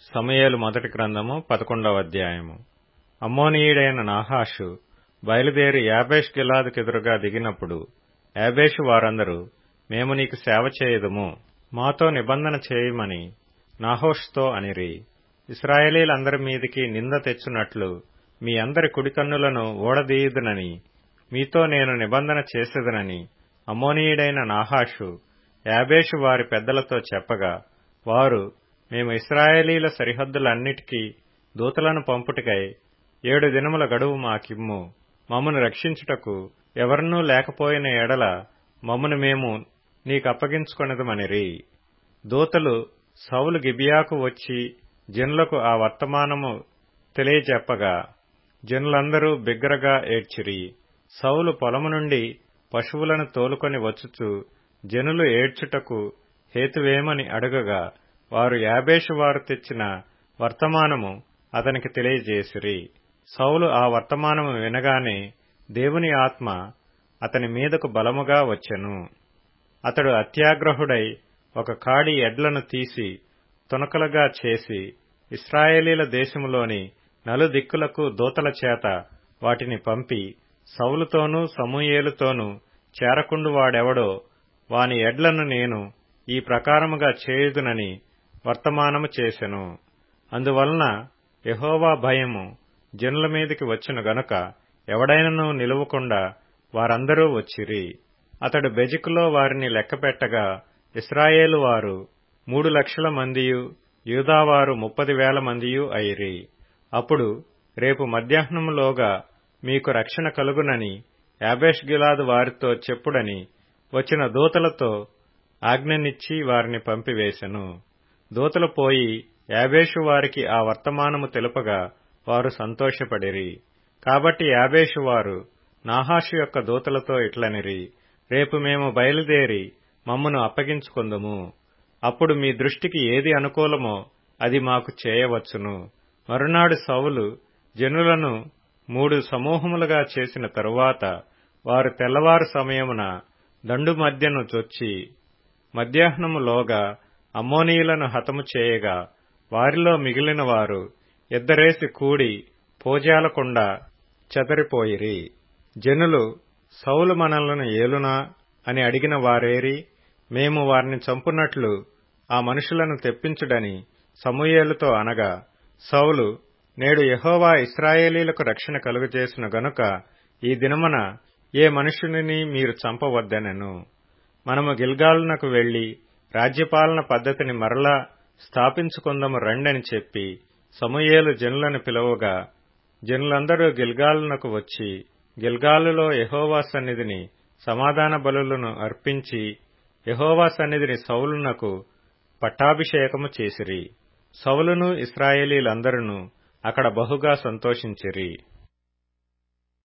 సమూయేలు మొదటి గ్రంథము పదకొండవ అధ్యాయము అమ్మోనీయుడైన నాహాషు బయలుదేరి యాబేష్ గిలాదుకెదురుగా దిగినప్పుడు యాబేషు వారందరూ మేము నీకు సేవ చేయదుము మాతో నిబంధన చేయమని నాహోష్తో అనిరి ఇస్రాయేలీలందరి మీదికి నింద తెచ్చునట్లు మీ అందరి కుడికన్నులను ఓడదీయుదునని మీతో నేను నిబంధన చేసేదనని అమ్మోనీయుడైన నాహాషు యాబేషు వారి పెద్దలతో చెప్పగా వారు మేము ఇస్రాయేలీల సరిహద్దులన్నిటికీ దూతలను పంపుటకై ఏడు దినముల గడువు మాకిమ్ము మమ్మను రక్షించుటకు ఎవరనూ లేకపోయిన ఎడల మమ్మను మేము నీకప్పగించుకొనదమనిరి దూతలు సౌలు గిబియాకు వచ్చి జనులకు ఆ వర్తమానము తెలియజెప్పగా జనులందరూ బిగ్గరగా ఏడ్చిరి సౌలు పొలము నుండి పశువులను తోలుకొని వచ్చుచు జనులు ఏడ్చుటకు హేతువేమని అడుగగా వారు యాబేషు వారు తెచ్చిన వర్తమానము అతనికి తెలియజేసిరి సౌలు ఆ వర్తమానము వినగానే దేవుని ఆత్మ అతని మీదకు బలముగా వచ్చెను అతడు అత్యాగ్రహుడై ఒక కాడి ఎడ్లను తీసి తునకలుగా చేసి ఇస్రాయేలీల దేశములోని నలుదిక్కులకు దూతల చేత వాటిని పంపి సౌలుతోనూ సమూయేలుతోనూ చేరకుండు వాడెవడో వాని ఎడ్లను నేను ఈ ప్రకారముగా చేయుదునని వర్తమానము చేసెను అందువలన యహోవా భయము జనుల మీదికి వచ్చును గనుక ఎవడైనను నిలువకుండా వారందరూ వచ్చిరి అతడు బెజికులో వారిని లెక్కపెట్టగా ఇస్రాయేలు వారు మూడు లక్షల మందియు యూదావారు ముప్పది వేల మందియు అయిరి అప్పుడు రేపు మధ్యాహ్నములోగా మీకు రక్షణ కలుగునని యాబేష్ గిలాదు వారితో చెప్పుడని వచ్చిన దూతలతో ఆజ్ఞనిచ్చి వారిని పంపివేశెను దూతలు పోయి యాబేషు వారికి ఆ వర్తమానము తెలుపగా వారు సంతోషపడిరి కాబట్టి యాబేషు వారు నాహాషు యొక్క దూతలతో ఇట్లనిరి రేపు మేము బయలుదేరి మమ్మను అప్పగించుకుందుము అప్పుడు మీ దృష్టికి ఏది అనుకూలమో అది మాకు చేయవచ్చును మరునాడు సౌలు జనులను మూడు సమూహములుగా చేసిన తరువాత వారు తెల్లవారు సమయమున దండు మధ్యను చొచ్చి మధ్యాహ్నములోగా అమ్మోనీయులను హతము చేయగా వారిలో మిగిలిన వారు ఇద్దరేసి కూడి పోజాలకుండా చెదరిపోయిరి జనులు సౌలు మనలను ఏలునా అని అడిగిన వారేరి మేము వారిని చంపునట్లు ఆ మనుషులను తెప్పించుడని సమూయేలుతో అనగా సౌలు నేడు యహోవా ఇస్రాయేలీలకు రక్షణ కలుగజేసిన గనుక ఈ దినమున ఏ మనుషునిని మీరు చంపవద్దనెను మనము గిల్గాలునకు వెళ్లి రాజ్యపాలన పద్ధతిని మరలా స్థాపించుకుందము రండని చెప్పి సమూయేలు జనులను పిలువగా జనులందరూ గిల్గాలునకు వచ్చి గిల్గాలులో యహోవా సన్నిధిని సమాధాన బలులను అర్పించి యహోవా సన్నిధిని సౌలునకు పట్టాభిషేకము చేసిరి సౌలును ఇస్రాయేలీలందరూ అక్కడ బహుగా సంతోషించిరి